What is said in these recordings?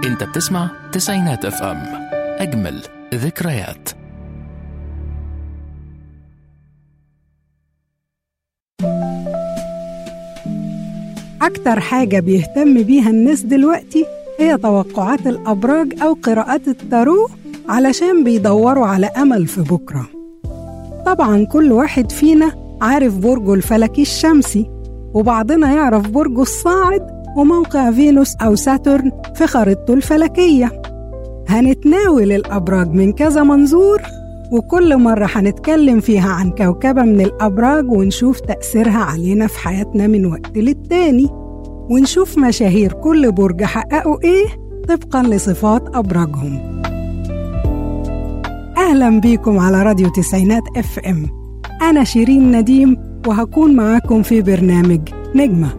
انت بتسمع تسعينات اف ام اجمل ذكريات أكتر حاجة بيهتم بيها الناس دلوقتي هي توقعات الأبراج أو قراءات التارو علشان بيدوروا على أمل في بكرة طبعا كل واحد فينا عارف برجه الفلكي الشمسي وبعضنا يعرف برجه الصاعد وموقع فينوس أو ساترن في خريطته الفلكية هنتناول الأبراج من كذا منظور وكل مرة هنتكلم فيها عن كوكبة من الأبراج ونشوف تأثيرها علينا في حياتنا من وقت للتاني ونشوف مشاهير كل برج حققوا إيه طبقا لصفات أبراجهم أهلا بيكم على راديو تسعينات اف ام أنا شيرين نديم وهكون معاكم في برنامج نجمة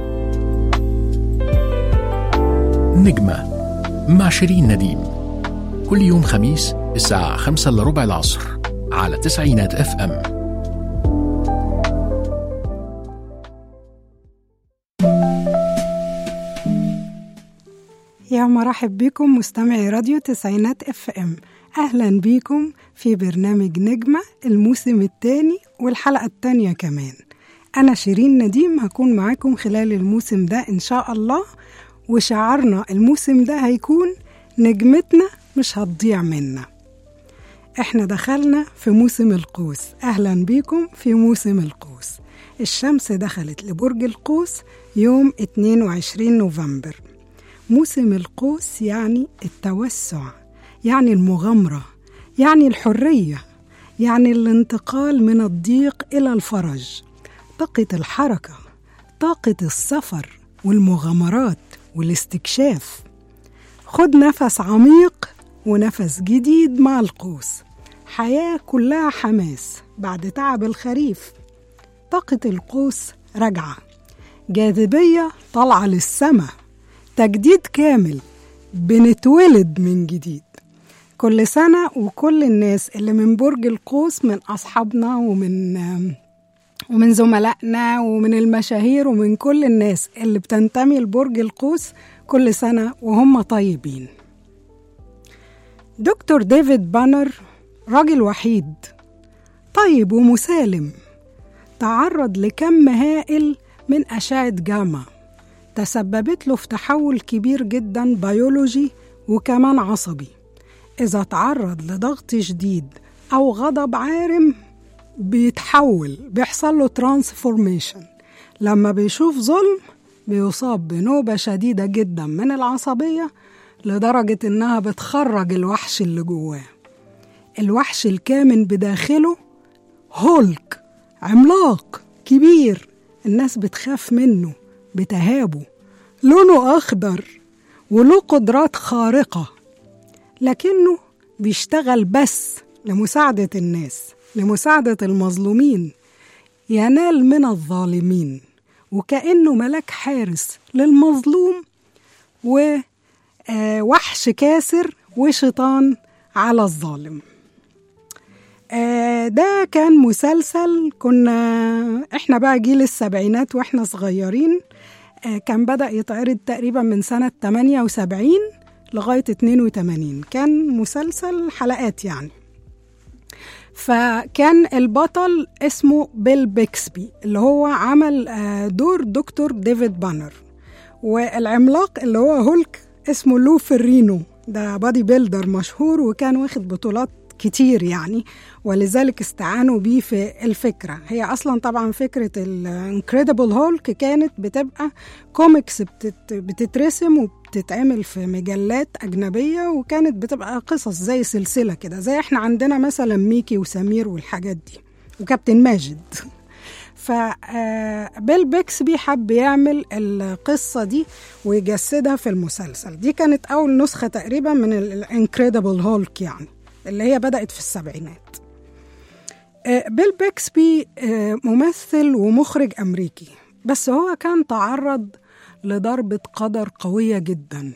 نجمة مع شيرين نديم كل يوم خميس الساعة خمسة إلا ربع العصر على تسعينات اف ام يا مرحب بكم مستمعي راديو تسعينات اف ام اهلا بيكم في برنامج نجمة الموسم الثاني والحلقة الثانية كمان انا شيرين نديم هكون معاكم خلال الموسم ده ان شاء الله وشعارنا الموسم ده هيكون نجمتنا مش هتضيع منا احنا دخلنا في موسم القوس اهلا بيكم في موسم القوس الشمس دخلت لبرج القوس يوم 22 نوفمبر موسم القوس يعني التوسع يعني المغامرة يعني الحرية يعني الانتقال من الضيق إلى الفرج طاقة الحركة طاقة السفر والمغامرات والاستكشاف خد نفس عميق ونفس جديد مع القوس حياة كلها حماس بعد تعب الخريف طاقة القوس راجعة جاذبية طالعة للسما تجديد كامل بنتولد من جديد كل سنة وكل الناس اللي من برج القوس من أصحابنا ومن ومن زملائنا ومن المشاهير ومن كل الناس اللي بتنتمي لبرج القوس كل سنة وهم طيبين دكتور ديفيد بانر راجل وحيد طيب ومسالم تعرض لكم هائل من أشعة جاما تسببت له في تحول كبير جدا بيولوجي وكمان عصبي إذا تعرض لضغط شديد أو غضب عارم بيتحول بيحصل له ترانسفورميشن لما بيشوف ظلم بيصاب بنوبة شديدة جدا من العصبية لدرجة إنها بتخرج الوحش اللي جواه الوحش الكامن بداخله هولك عملاق كبير الناس بتخاف منه بتهابه لونه أخضر وله قدرات خارقة لكنه بيشتغل بس لمساعدة الناس لمساعدة المظلومين ينال من الظالمين وكأنه ملاك حارس للمظلوم ووحش كاسر وشيطان على الظالم ده كان مسلسل كنا احنا بقى جيل السبعينات واحنا صغيرين كان بدأ يتعرض تقريبا من سنة 78 لغاية 82 كان مسلسل حلقات يعني فكان البطل اسمه بيل بيكسبي اللي هو عمل دور دكتور ديفيد بانر والعملاق اللي هو هولك اسمه لو فرينو ده بادي بيلدر مشهور وكان واخد بطولات كتير يعني ولذلك استعانوا بيه في الفكرة هي أصلا طبعا فكرة الانكريدبل هولك كانت بتبقى كوميكس بتت بتترسم وبتتعمل في مجلات أجنبية وكانت بتبقى قصص زي سلسلة كده زي احنا عندنا مثلا ميكي وسمير والحاجات دي وكابتن ماجد فبيل بيكسبي حب يعمل القصة دي ويجسدها في المسلسل دي كانت أول نسخة تقريبا من الانكريدبل هولك يعني اللي هي بدأت في السبعينات بيل بيكسبي ممثل ومخرج أمريكي بس هو كان تعرض لضربة قدر قوية جدا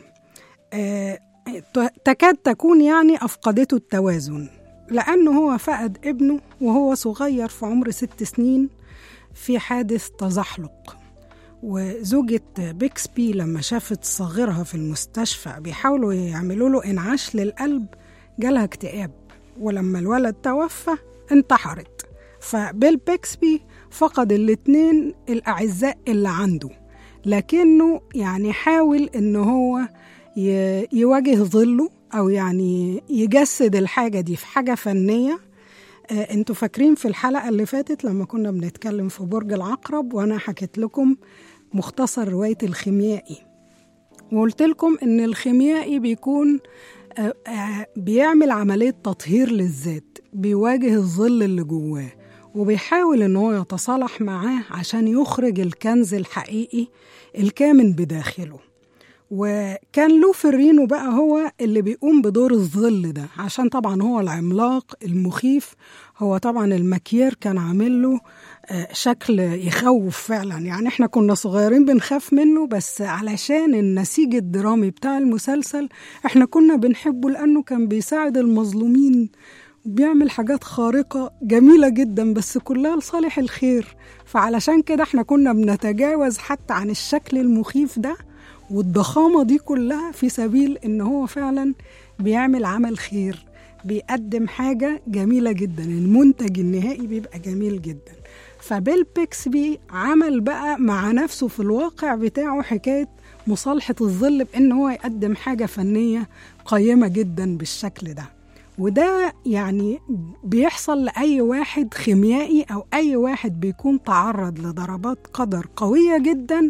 تكاد تكون يعني أفقدته التوازن لأنه هو فقد ابنه وهو صغير في عمر ست سنين في حادث تزحلق وزوجة بيكسبي لما شافت صغيرها في المستشفى بيحاولوا يعملوا له إنعاش للقلب جالها اكتئاب ولما الولد توفى انتحرت فبيل بيكسبي فقد الاتنين الأعزاء اللي عنده لكنه يعني حاول إن هو ي- يواجه ظله أو يعني يجسد الحاجة دي في حاجة فنية آه، انتوا فاكرين في الحلقة اللي فاتت لما كنا بنتكلم في برج العقرب وأنا حكيت لكم مختصر رواية الخيميائي وقلت لكم إن الخيميائي بيكون آه، آه، بيعمل عملية تطهير للذات بيواجه الظل اللي جواه وبيحاول إن هو يتصالح معاه عشان يخرج الكنز الحقيقي الكامن بداخله وكان لوفرينو بقى هو اللي بيقوم بدور الظل ده عشان طبعا هو العملاق المخيف هو طبعا المكيير كان عامل له آه، شكل يخوف فعلا يعني احنا كنا صغيرين بنخاف منه بس علشان النسيج الدرامي بتاع المسلسل احنا كنا بنحبه لانه كان بيساعد المظلومين وبيعمل حاجات خارقة جميلة جدا بس كلها لصالح الخير فعلشان كده احنا كنا بنتجاوز حتى عن الشكل المخيف ده والضخامة دي كلها في سبيل إن هو فعلا بيعمل عمل خير بيقدم حاجة جميلة جدا المنتج النهائي بيبقى جميل جدا فبيل بيكسبي عمل بقى مع نفسه في الواقع بتاعه حكاية مصالحة الظل بإن هو يقدم حاجة فنية قيمة جدا بالشكل ده وده يعني بيحصل لأي واحد خيميائي أو أي واحد بيكون تعرض لضربات قدر قوية جدا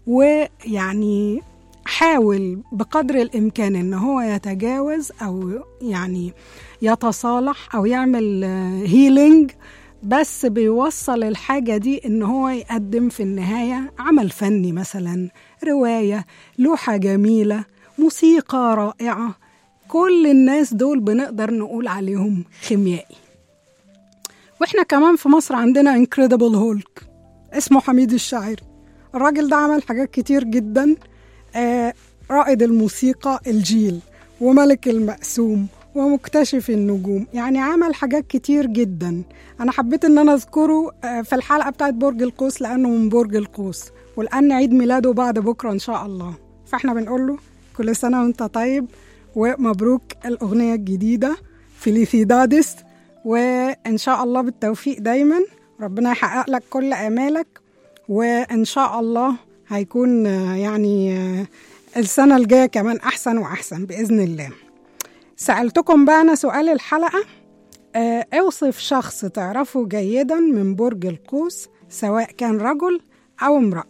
ويعني حاول بقدر الإمكان إن هو يتجاوز أو يعني يتصالح أو يعمل هيلينج بس بيوصل الحاجة دي إن هو يقدم في النهاية عمل فني مثلا رواية لوحة جميلة موسيقى رائعة كل الناس دول بنقدر نقول عليهم خيميائي واحنا كمان في مصر عندنا انكريدبل هولك اسمه حميد الشاعري الراجل ده عمل حاجات كتير جدا آه رائد الموسيقى الجيل وملك المقسوم ومكتشف النجوم يعني عمل حاجات كتير جدا انا حبيت ان انا اذكره آه في الحلقه بتاعت برج القوس لانه من برج القوس ولان عيد ميلاده بعد بكره ان شاء الله فاحنا بنقول له كل سنه وانت طيب ومبروك الاغنيه الجديده فيليسيدادس وان شاء الله بالتوفيق دايما ربنا يحقق لك كل امالك وان شاء الله هيكون يعني السنه الجايه كمان احسن واحسن باذن الله سالتكم بقى انا سؤال الحلقه اه اوصف شخص تعرفه جيدا من برج القوس سواء كان رجل او امراه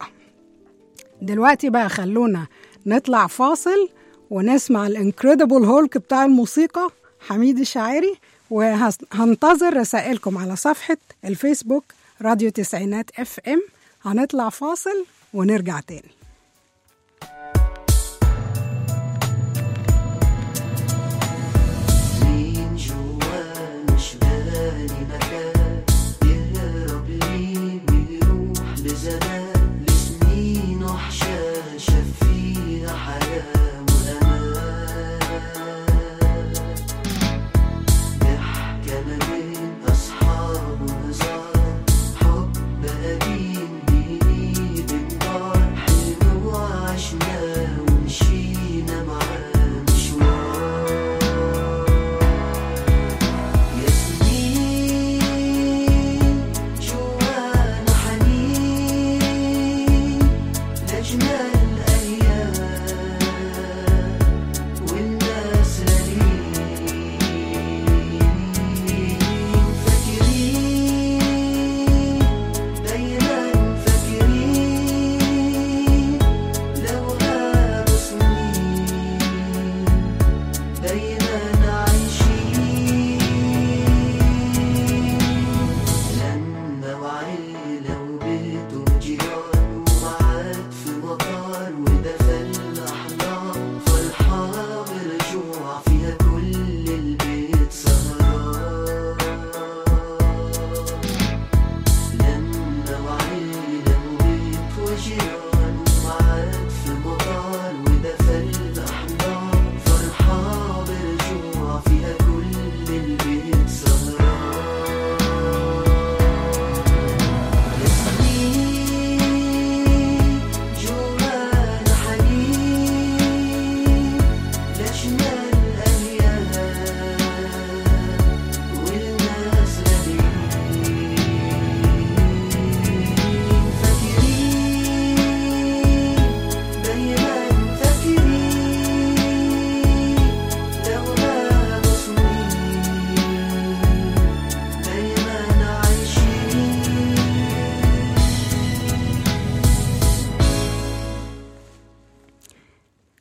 دلوقتي بقى خلونا نطلع فاصل ونسمع الانكريدبل هولك بتاع الموسيقى حميد الشاعري وهنتظر رسائلكم على صفحة الفيسبوك راديو تسعينات اف ام هنطلع فاصل ونرجع تاني مين جواه مش بالي مكان يهرب ليه ويروح لزمان لسنين وحشاه شاف فيها حياة وأمان ضحكة ما بين أصحاب وهزار حب قديم بإيد النار حلم وعشناه ومشينا معاه مشوار ياسمين جوانا حنين لأجمل الأيام والناس غاليين فاكرين دايما فاكرين لو غابوا سنين دايما عايشين لما وعيلة وبيت وجيران ومعاد في مطار ودفن الأحلام فرحة ورجوع فيها كل البيت سهران لما وعيلة وبيت وجيران ومعاد في مطار ودفن الأحلام فرحة برجوع فيها كل البيت سهران ياسمين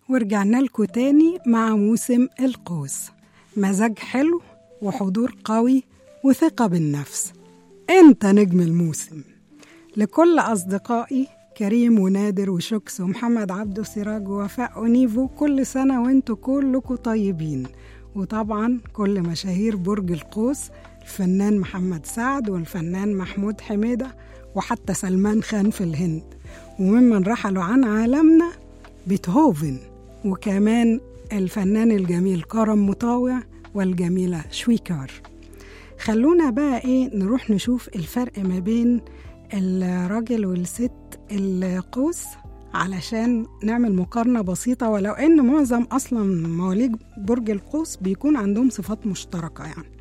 ورجعنا لكم تاني مع موسم القوس مزاج حلو وحضور قوي وثقة بالنفس انت نجم الموسم لكل أصدقائي كريم ونادر وشوكس ومحمد عبده سراج ووفاء ونيفو كل سنة وانتوا كلكم طيبين وطبعا كل مشاهير برج القوس الفنان محمد سعد والفنان محمود حميدة وحتى سلمان خان في الهند وممن رحلوا عن عالمنا بيتهوفن وكمان الفنان الجميل كرم مطاوع والجميلة شويكار خلونا بقى ايه نروح نشوف الفرق ما بين الراجل والست القوس علشان نعمل مقارنة بسيطة ولو ان معظم اصلا مواليد برج القوس بيكون عندهم صفات مشتركة يعني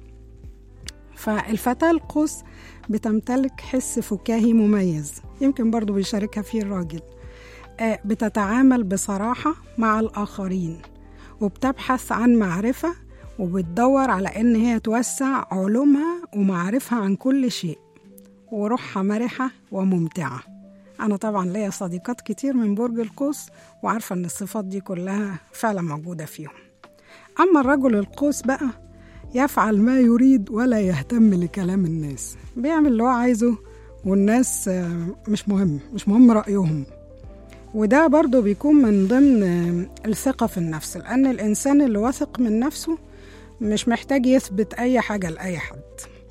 فالفتاة القوس بتمتلك حس فكاهي مميز يمكن برضو بيشاركها فيه الراجل آه، بتتعامل بصراحة مع الآخرين وبتبحث عن معرفة وبتدور على إن هي توسع علومها ومعارفها عن كل شيء وروحها مرحة وممتعة أنا طبعا ليا صديقات كتير من برج القوس وعارفة إن الصفات دي كلها فعلا موجودة فيهم أما الرجل القوس بقى يفعل ما يريد ولا يهتم لكلام الناس بيعمل اللي هو عايزه والناس آه، مش مهم مش مهم رأيهم وده برضو بيكون من ضمن آه، الثقة في النفس لأن الإنسان اللي واثق من نفسه مش محتاج يثبت أي حاجة لأي حد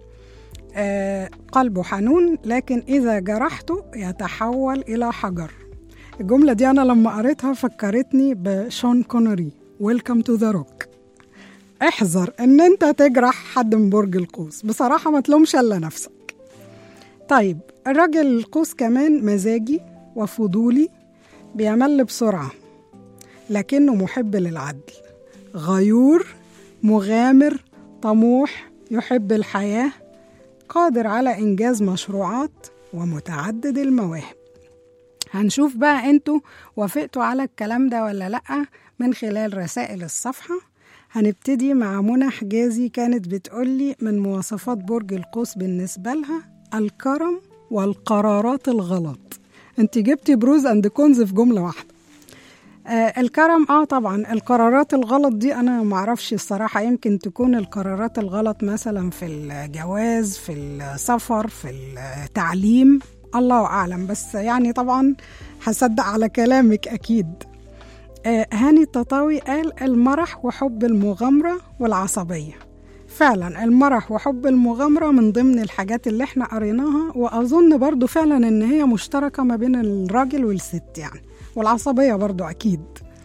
آه، قلبه حنون لكن إذا جرحته يتحول إلى حجر الجملة دي أنا لما قريتها فكرتني بشون كونوري ويلكم تو ذا روك احذر ان انت تجرح حد من برج القوس بصراحة ما تلومش الا نفسك طيب الراجل القوس كمان مزاجي وفضولي بيمل بسرعة لكنه محب للعدل غيور مغامر طموح يحب الحياة قادر على إنجاز مشروعات ومتعدد المواهب هنشوف بقى انتوا وافقتوا على الكلام ده ولا لأ من خلال رسائل الصفحة هنبتدي مع منى حجازي كانت بتقولي من مواصفات برج القوس بالنسبة لها الكرم والقرارات الغلط انت جبتي بروز اند كونز في جملة واحدة آه الكرم اه طبعا القرارات الغلط دي انا معرفش الصراحة يمكن تكون القرارات الغلط مثلا في الجواز في السفر في التعليم الله اعلم بس يعني طبعا هصدق على كلامك اكيد آه، هاني التطاوي قال المرح وحب المغامرة والعصبية فعلا المرح وحب المغامرة من ضمن الحاجات اللي احنا قريناها وأظن برضو فعلا إن هي مشتركة ما بين الراجل والست يعني والعصبية برضو أكيد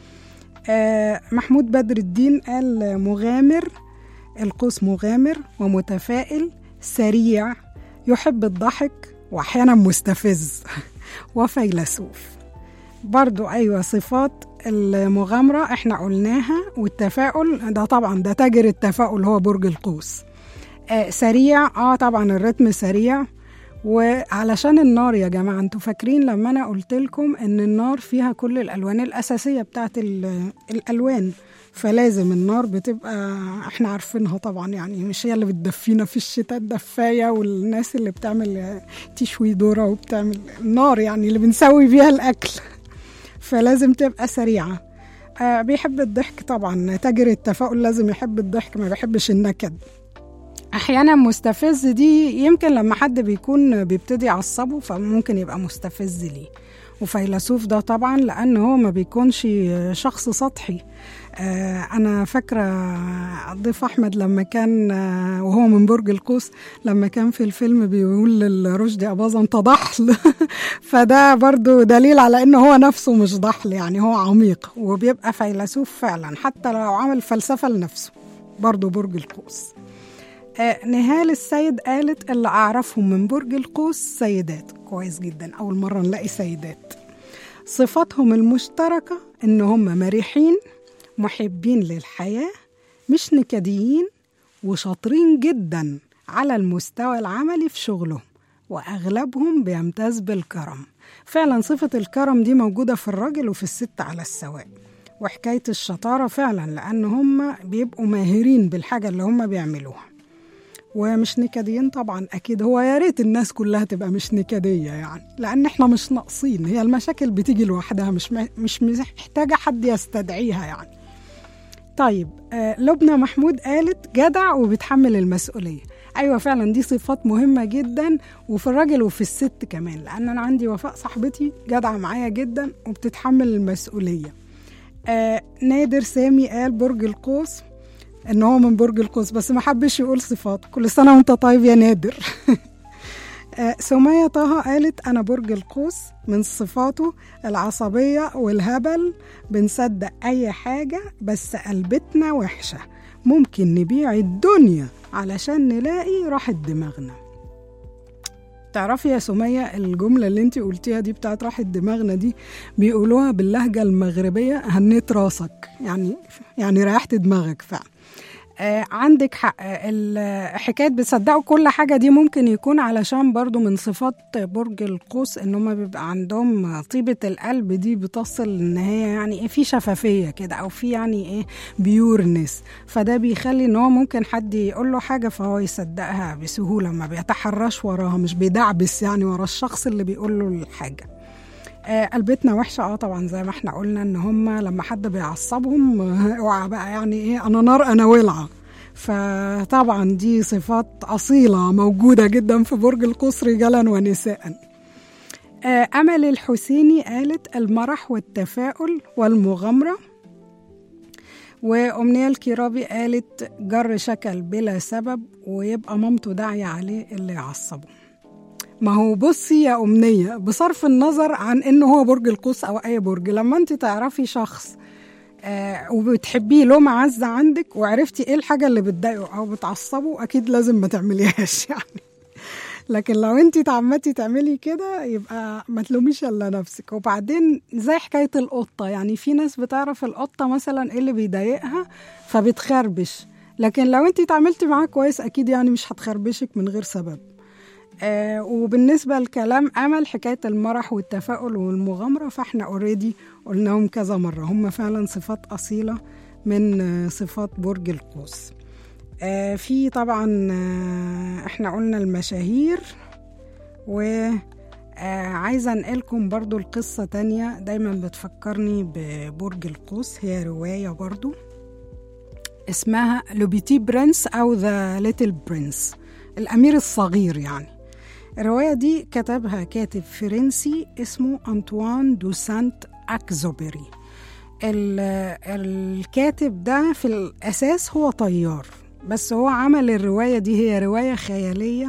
آه، محمود بدر الدين قال مغامر القوس مغامر ومتفائل سريع يحب الضحك وأحيانا مستفز وفيلسوف برضو أيوة صفات المغامرة احنا قلناها والتفاؤل ده طبعا ده تاجر التفاؤل هو برج القوس آه سريع اه طبعا الريتم سريع وعلشان النار يا جماعة انتوا فاكرين لما انا قلت لكم ان النار فيها كل الالوان الاساسية بتاعت ال- الالوان فلازم النار بتبقى احنا عارفينها طبعا يعني مش هي اللي بتدفينا في الشتاء الدفاية والناس اللي بتعمل آه، تشوي ذرة وبتعمل النار يعني اللي بنسوي بيها الاكل فلازم تبقى سريعة آه بيحب الضحك طبعا تاجر التفاؤل لازم يحب الضحك ما بيحبش النكد احيانا مستفز دي يمكن لما حد بيكون بيبتدي يعصبه فممكن يبقى مستفز ليه وفيلسوف ده طبعا لان هو ما بيكونش شخص سطحي آه انا فاكره الضيف احمد لما كان آه وهو من برج القوس لما كان في الفيلم بيقول لرشدي اباظه انت ضحل فده برضو دليل على انه هو نفسه مش ضحل يعني هو عميق وبيبقى فيلسوف فعلا حتى لو عمل فلسفه لنفسه برضو برج القوس آه نهال السيد قالت اللي أعرفهم من برج القوس سيدات كويس جدا أول مرة نلاقي سيدات صفاتهم المشتركة إن هم مريحين محبين للحياة مش نكديين وشاطرين جدا على المستوى العملي في شغلهم وأغلبهم بيمتاز بالكرم فعلا صفة الكرم دي موجودة في الراجل وفي الست على السواء وحكاية الشطارة فعلا لأن هم بيبقوا ماهرين بالحاجة اللي هم بيعملوها ومش نكديين طبعا اكيد هو يا ريت الناس كلها تبقى مش نكديه يعني لان احنا مش ناقصين هي المشاكل بتيجي لوحدها مش م- مش محتاجه حد يستدعيها يعني طيب آه لبنى محمود قالت جدع وبتحمل المسؤوليه ايوه فعلا دي صفات مهمه جدا وفي الراجل وفي الست كمان لان انا عندي وفاء صاحبتي جدعه معايا جدا وبتتحمل المسؤوليه آه نادر سامي قال برج القوس ان هو من برج القوس بس ما حبش يقول صفات كل سنه وانت طيب يا نادر آه، سمية طه قالت أنا برج القوس من صفاته العصبية والهبل بنصدق أي حاجة بس قلبتنا وحشة ممكن نبيع الدنيا علشان نلاقي راحة دماغنا تعرفي يا سمية الجملة اللي انت قلتيها دي بتاعت راحة دماغنا دي بيقولوها باللهجة المغربية هنيت راسك يعني يعني ريحت دماغك فعلا آه عندك حق آه، ال- حكاية بتصدقوا كل حاجة دي ممكن يكون علشان برضو من صفات برج القوس ان هم بيبقى عندهم طيبة القلب دي بتصل ان هي يعني ايه في شفافية كده او في يعني ايه بيورنس فده بيخلي ان هو ممكن حد يقول له حاجة فهو يصدقها بسهولة ما بيتحرش وراها مش بيدعبس يعني ورا الشخص اللي بيقول له الحاجة آه قلبتنا وحشه اه طبعا زي ما احنا قلنا ان هم لما حد بيعصبهم آه، اوعى بقى يعني ايه انا نار انا ولعه فطبعا دي صفات اصيله موجوده جدا في برج القوس رجالا ونساء آه امل الحسيني قالت المرح والتفاؤل والمغامره وأمنية الكرابي قالت جر شكل بلا سبب ويبقى مامته داعية عليه اللي يعصبه ما هو بصي يا أمنية بصرف النظر عن إنه هو برج القوس أو أي برج لما أنت تعرفي شخص آه وبتحبيه له معزة عندك وعرفتي إيه الحاجة اللي بتضايقه أو بتعصبه أكيد لازم ما تعمليهاش يعني لكن لو انت تعمدتي تعملي كده يبقى ما تلوميش الا نفسك وبعدين زي حكايه القطه يعني في ناس بتعرف القطه مثلا ايه اللي بيضايقها فبتخربش لكن لو انت اتعاملتي معاها كويس اكيد يعني مش هتخربشك من غير سبب آه وبالنسبة لكلام أمل حكاية المرح والتفاؤل والمغامرة فاحنا اوريدي قلناهم كذا مرة هم فعلا صفات أصيلة من آه، صفات برج القوس آه في طبعا آه احنا قلنا المشاهير و آه عايزة انقلكم برضو القصة تانية دايما بتفكرني ببرج القوس هي رواية برضو اسمها لوبيتي برنس أو ذا ليتل برنس الأمير الصغير يعني الرواية دي كتبها كاتب فرنسي اسمه أنطوان دو سانت أكزوبري ال- الكاتب ده في الأساس هو طيار بس هو عمل الرواية دي هي رواية خيالية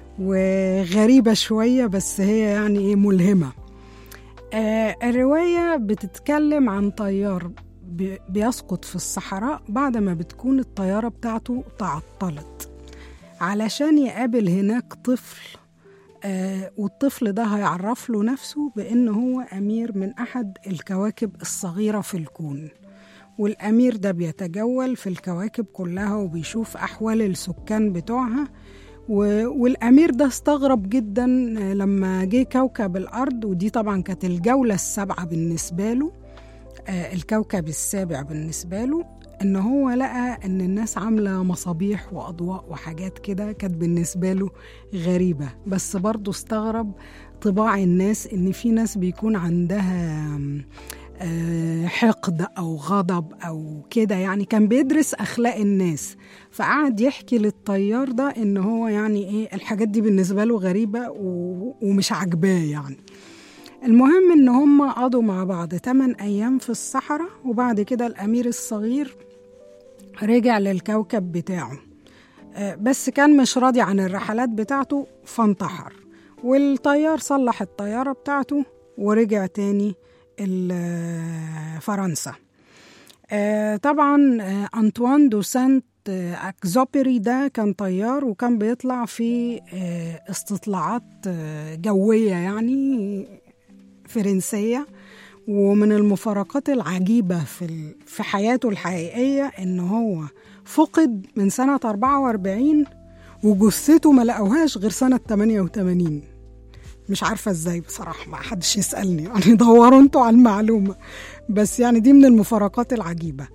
وغريبة شوية بس هي يعني إيه ملهمة آه الرواية بتتكلم عن طيار بي- بيسقط في الصحراء بعد ما بتكون الطيارة بتاعته تعطلت علشان يقابل هناك طفل آه والطفل ده هيعرف له نفسه بأنه هو أمير من أحد الكواكب الصغيرة في الكون والأمير ده بيتجول في الكواكب كلها وبيشوف أحوال السكان بتوعها و- والأمير ده استغرب جدا آه، لما جه كوكب الأرض ودي طبعا كانت الجولة السابعة بالنسبة له آه، الكوكب السابع بالنسبة له إن هو لقى إن الناس عاملة مصابيح وأضواء وحاجات كده كانت بالنسبة له غريبة بس برضه استغرب طباع الناس إن في ناس بيكون عندها آم، آه، حقد أو غضب أو كده يعني كان بيدرس أخلاق الناس فقعد يحكي للطيار ده إن هو يعني إيه الحاجات دي بالنسبة له غريبة و- ومش عاجباه يعني المهم ان هم قضوا مع بعض 8 ايام في الصحراء وبعد كده الامير الصغير رجع للكوكب بتاعه آه، بس كان مش راضي عن الرحلات بتاعته فانتحر والطيار صلح الطيارة بتاعته ورجع تاني ال- آه، فرنسا آه، طبعا آه، أنطوان دو سانت آه، أكزوبري ده كان طيار وكان بيطلع في آه، استطلاعات آه، جوية يعني فرنسية ومن المفارقات العجيبة في ال- في حياته الحقيقية إن هو فقد من سنة 44 وجثته ما لقوهاش غير سنة 88 مش عارفة ازاي بصراحة ما حدش يسألني يعني دوروا انتوا على المعلومة بس يعني دي من المفارقات العجيبة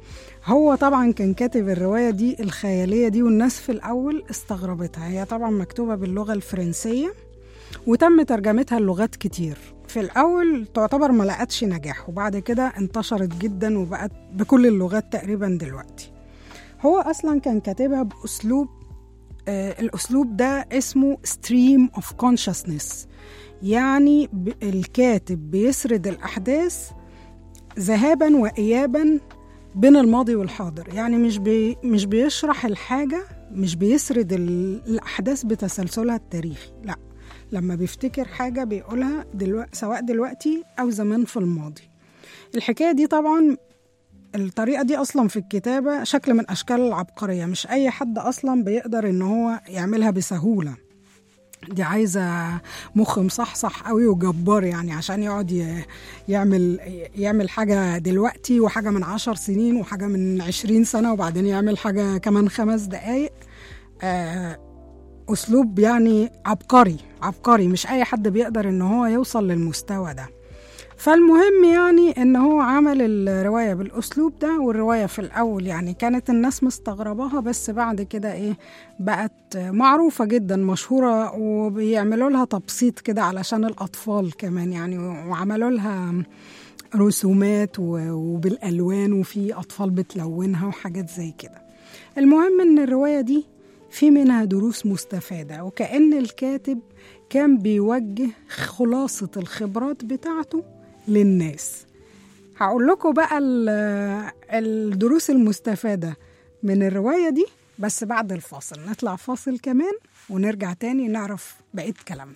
هو طبعا كان كاتب الرواية دي الخيالية دي والناس في الأول استغربتها هي طبعا مكتوبة باللغة الفرنسية وتم ترجمتها للغات كتير في الأول تعتبر ما لقتش نجاح وبعد كده انتشرت جدا وبقت بكل اللغات تقريبا دلوقتي هو أصلا كان كاتبها بأسلوب آه الأسلوب ده اسمه stream of consciousness يعني ب- الكاتب بيسرد الأحداث ذهابا وإيابا بين الماضي والحاضر يعني مش بي مش بيشرح الحاجة مش بيسرد ال- الأحداث بتسلسلها التاريخي لا لما بيفتكر حاجة بيقولها دلوقتي سواء دلوقتي أو زمان في الماضي الحكاية دي طبعا الطريقة دي أصلا في الكتابة شكل من أشكال العبقرية مش أي حد أصلا بيقدر إن هو يعملها بسهولة دي عايزة مخ مصحصح قوي وجبار يعني عشان يقعد ي- يعمل يعمل حاجة دلوقتي وحاجة من عشر سنين وحاجة من عشرين سنة وبعدين يعمل حاجة كمان خمس دقايق آه، أسلوب يعني عبقري عبقري مش أي حد بيقدر إن هو يوصل للمستوى ده فالمهم يعني ان هو عمل الرواية بالاسلوب ده والرواية في الاول يعني كانت الناس مستغرباها بس بعد كده ايه بقت معروفة جدا مشهورة وبيعملوا لها تبسيط كده علشان الاطفال كمان يعني وعملوا لها رسومات و- وبالالوان وفي اطفال بتلونها وحاجات زي كده المهم ان الرواية دي في منها دروس مستفادة وكأن الكاتب كان بيوجه خلاصة الخبرات بتاعته للناس هقول لكم بقى ال- الدروس المستفادة من الرواية دي بس بعد الفاصل نطلع فاصل كمان ونرجع تاني نعرف بقية كلامنا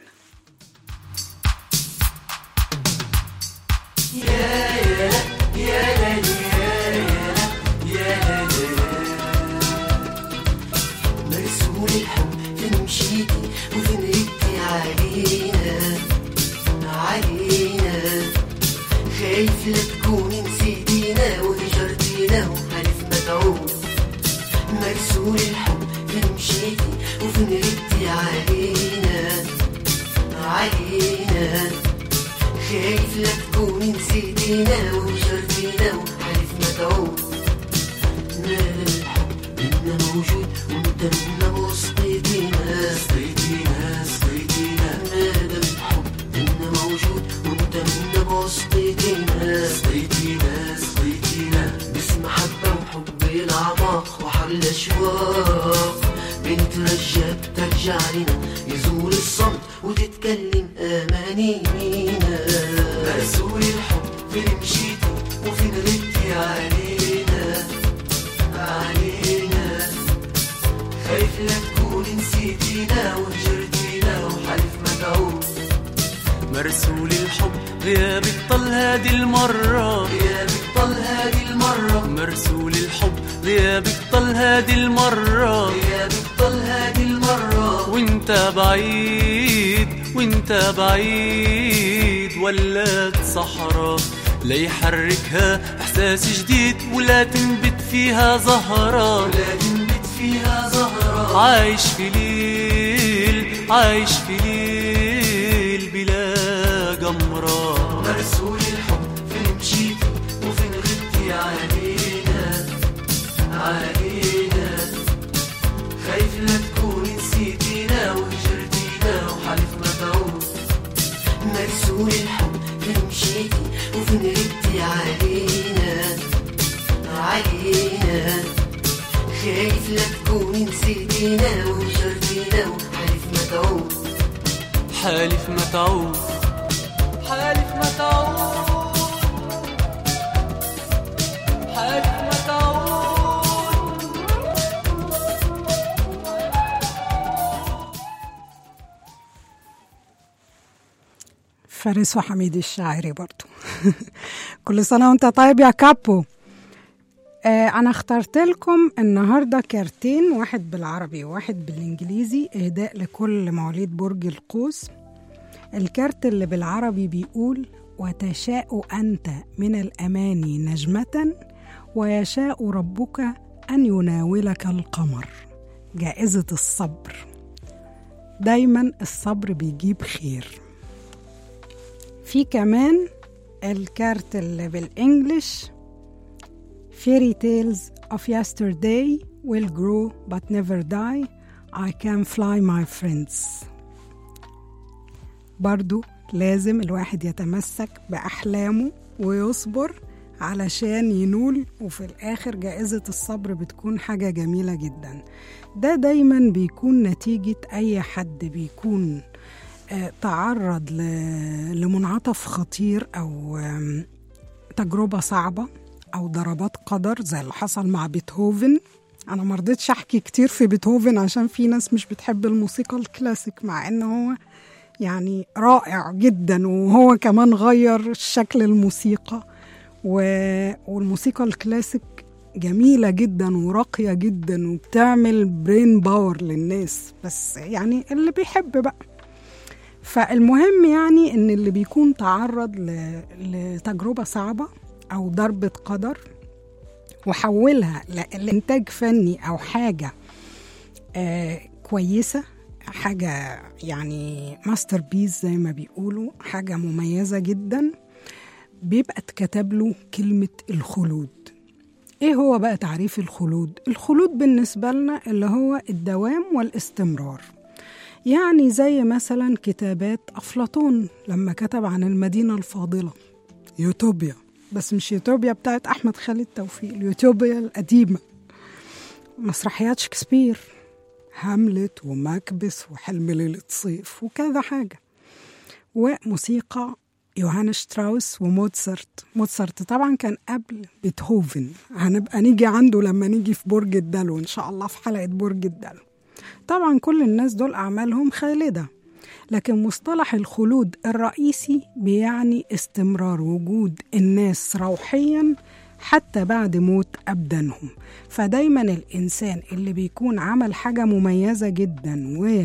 مرسوم الحب فين مشيتي وفين ردتي علينا علينا خايف لا تكوني نسيتينا وهجرتينا وحلف ما تعود مرسوم الحب فين مشيتي وفين ردتي علينا علينا خايف لا تكوني نسيتينا وهجرتينا وحلف ما تعود مال الحب منا موجود وانت منا وسطيتينا سطيتينا سطيتينا مال الحب منا موجود وانت منا وسطيتينا سطيتينا سطيتينا بس محبة وحب الأعماق وحر الأشواق بنترجى بترجع لنا يزول الصمت وتتكلم أمانينا مرسول الحب فين مشيتي وفين ردتي علينا علينا خايف لا تكوني نسيتينا وهجرتينا وحلف ما تعود مرسول الحب غيابك طل هادي المرة غيابك طل هذه المرة مرسول الحب غيابك طل هادي المرة غيابك طل هذه المرة وانت بعيد وانت بعيد ولات صحراء لا يحركها احساس جديد ولا تنبت فيها زهرة لا تنبت فيها زهرة عايش في ليل عايش في ليل بلا قمرة مرسول الحب فين مشيتي وفين غبتي علينا علينا خايف لا تكوني نسيتينا وهجرتينا وحلف ما تعود مرسول الحب فين مشيتي وفين غبتي علينا علينا خايف لا تكوني نسيتينا وهجرتينا وحلف ما تعود حالف ما تعود حالف ما تعود حالف ما تعود فارس وحميد الشاعري برضو كل سنة وانت طيب يا كابو آه أنا اخترت لكم النهاردة كارتين واحد بالعربي وواحد بالإنجليزي إهداء لكل مواليد برج القوس الكارت اللي بالعربي بيقول وتشاء أنت من الأماني نجمة ويشاء ربك أن يناولك القمر جائزة الصبر دايما الصبر بيجيب خير في كمان الكارت اللي بالانجلش Fairy tales of yesterday will grow but never die I can fly my friends برضو لازم الواحد يتمسك بأحلامه ويصبر علشان ينول وفي الآخر جائزة الصبر بتكون حاجة جميلة جدا ده دايما بيكون نتيجة أي حد بيكون آه، تعرض ل- لمنعطف خطير أو آم، تجربة صعبة أو ضربات قدر زي اللي حصل مع بيتهوفن أنا مرضتش أحكي كتير في بيتهوفن عشان في ناس مش بتحب الموسيقى الكلاسيك مع إن هو يعني رائع جدا وهو كمان غير شكل الموسيقى و... والموسيقى الكلاسيك جميلة جدا وراقية جدا وبتعمل برين باور للناس بس يعني اللي بيحب بقى فالمهم يعني ان اللي بيكون تعرض ل... لتجربة صعبة او ضربة قدر وحولها ل- لإنتاج فني او حاجة آه كويسة حاجة يعني ماستر بيس زي ما بيقولوا حاجة مميزة جدا بيبقى اتكتب له كلمة الخلود ايه هو بقى تعريف الخلود؟ الخلود بالنسبة لنا اللي هو الدوام والاستمرار يعني زي مثلا كتابات أفلاطون لما كتب عن المدينة الفاضلة يوتوبيا بس مش يوتوبيا بتاعت أحمد خالد توفيق اليوتوبيا القديمة مسرحيات شكسبير هاملت وماكبث وحلم ليلة صيف وكذا حاجة وموسيقى يوهان شتراوس وموتسرت موتسرت طبعا كان قبل بيتهوفن هنبقى نيجي عنده لما نيجي في برج الدلو إن شاء الله في حلقة برج الدلو طبعا كل الناس دول أعمالهم خالدة لكن مصطلح الخلود الرئيسي بيعني استمرار وجود الناس روحيا حتى بعد موت أبدانهم فدايما الإنسان اللي بيكون عمل حاجة مميزة جدا و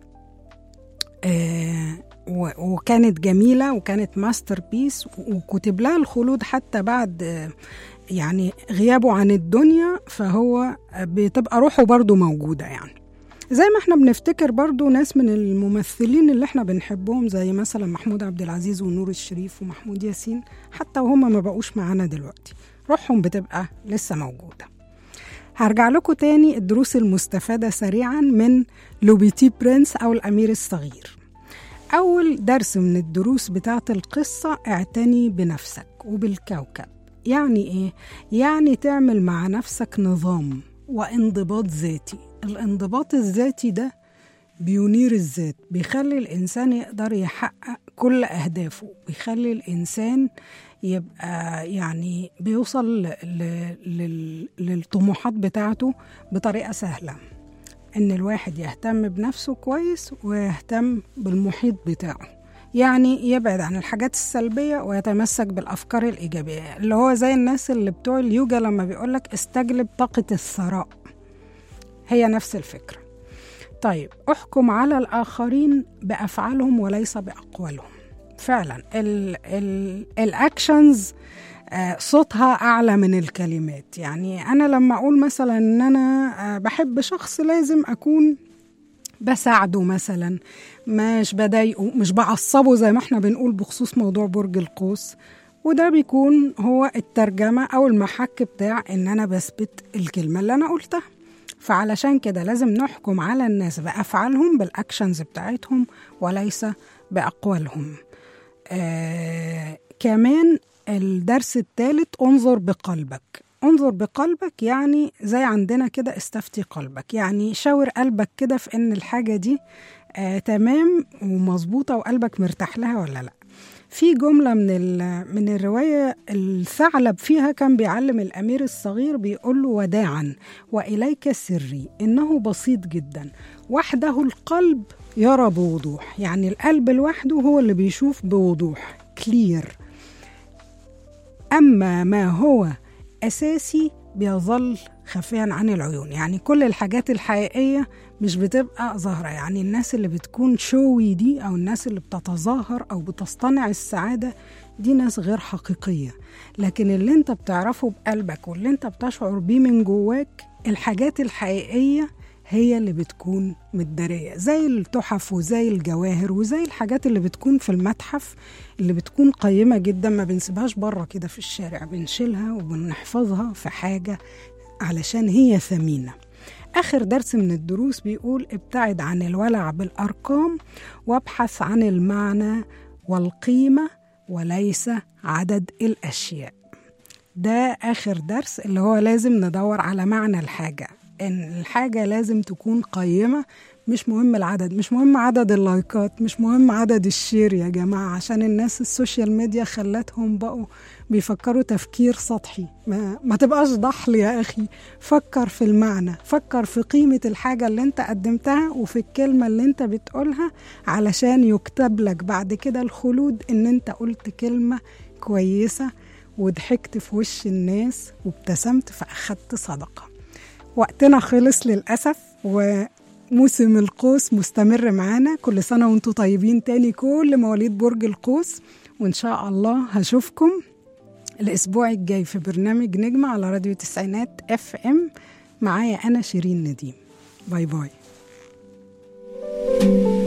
آه و- وكانت جميلة وكانت ماستر بيس وكتب لها الخلود حتى بعد آه، يعني غيابه عن الدنيا فهو بتبقى روحه برضو موجودة يعني زي ما احنا بنفتكر برضو ناس من الممثلين اللي احنا بنحبهم زي مثلا محمود عبد العزيز ونور الشريف ومحمود ياسين حتى وهم ما بقوش معانا دلوقتي روحهم بتبقى لسه موجودة هرجع لكم تاني الدروس المستفادة سريعا من لوبيتي برنس أو الأمير الصغير أول درس من الدروس بتاعة القصة اعتني بنفسك وبالكوكب يعني إيه؟ يعني تعمل مع نفسك نظام وانضباط ذاتي الانضباط الذاتي ده بينير الذات بيخلي الإنسان يقدر يحقق كل أهدافه بيخلي الإنسان يبقى يعني بيوصل ل- ل- لل- للطموحات بتاعته بطريقة سهلة إن الواحد يهتم بنفسه كويس ويهتم بالمحيط بتاعه يعني يبعد عن الحاجات السلبية ويتمسك بالأفكار الإيجابية اللي هو زي الناس اللي بتوع اليوجا لما بيقولك استجلب طاقة الثراء هي نفس الفكرة طيب احكم على الآخرين بأفعالهم وليس بأقوالهم فعلا ال ال الأكشنز آه، صوتها أعلى من الكلمات يعني أنا لما أقول مثلا إن أنا آه، بحب شخص لازم أكون بساعده مثلا مش بضايقه مش بعصبه زي ما احنا بنقول بخصوص موضوع برج القوس وده بيكون هو الترجمة أو المحك بتاع إن أنا بثبت الكلمة اللي أنا قلتها فعلشان كده لازم نحكم على الناس بأفعالهم بالأكشنز بتاعتهم وليس بأقوالهم آه كمان الدرس الثالث انظر بقلبك انظر بقلبك يعني زي عندنا كده استفتي قلبك يعني شاور قلبك كده في ان الحاجة دي آه تمام ومظبوطة وقلبك مرتاح لها ولا لا في جملة من ال- من الرواية الثعلب فيها كان بيعلم الأمير الصغير بيقول له وداعا وإليك سري إنه بسيط جدا وحده القلب يرى بوضوح يعني القلب لوحده هو اللي بيشوف بوضوح كلير أما ما هو أساسي بيظل خفيا عن العيون يعني كل الحاجات الحقيقية مش بتبقى ظاهرة يعني الناس اللي بتكون شوي دي أو الناس اللي بتتظاهر أو بتصطنع السعادة دي ناس غير حقيقية لكن اللي انت بتعرفه بقلبك واللي انت بتشعر بيه من جواك الحاجات الحقيقية هي اللي بتكون متدارية زي التحف وزي الجواهر وزي الحاجات اللي بتكون في المتحف اللي بتكون قيمة جدا ما بنسيبهاش بره كده في الشارع بنشيلها وبنحفظها في حاجة علشان هي ثمينة آخر درس من الدروس بيقول ابتعد عن الولع بالأرقام وابحث عن المعنى والقيمة وليس عدد الأشياء ده آخر درس اللي هو لازم ندور على معنى الحاجة إن الحاجة لازم تكون قيمة مش مهم العدد مش مهم عدد اللايكات مش مهم عدد الشير يا جماعة عشان الناس السوشيال ميديا خلتهم بقوا بيفكروا تفكير سطحي ما, ما تبقاش ضحل يا أخي فكر في المعنى فكر في قيمة الحاجة اللي انت قدمتها وفي الكلمة اللي انت بتقولها علشان يكتب لك بعد كده الخلود ان انت قلت كلمة كويسة وضحكت في وش الناس وابتسمت فأخدت صدقة وقتنا خلص للأسف وموسم القوس مستمر معانا كل سنة وانتم طيبين تاني كل مواليد برج القوس وإن شاء الله هشوفكم الأسبوع الجاي في برنامج نجمة على راديو تسعينات اف ام معايا أنا شيرين نديم باي باي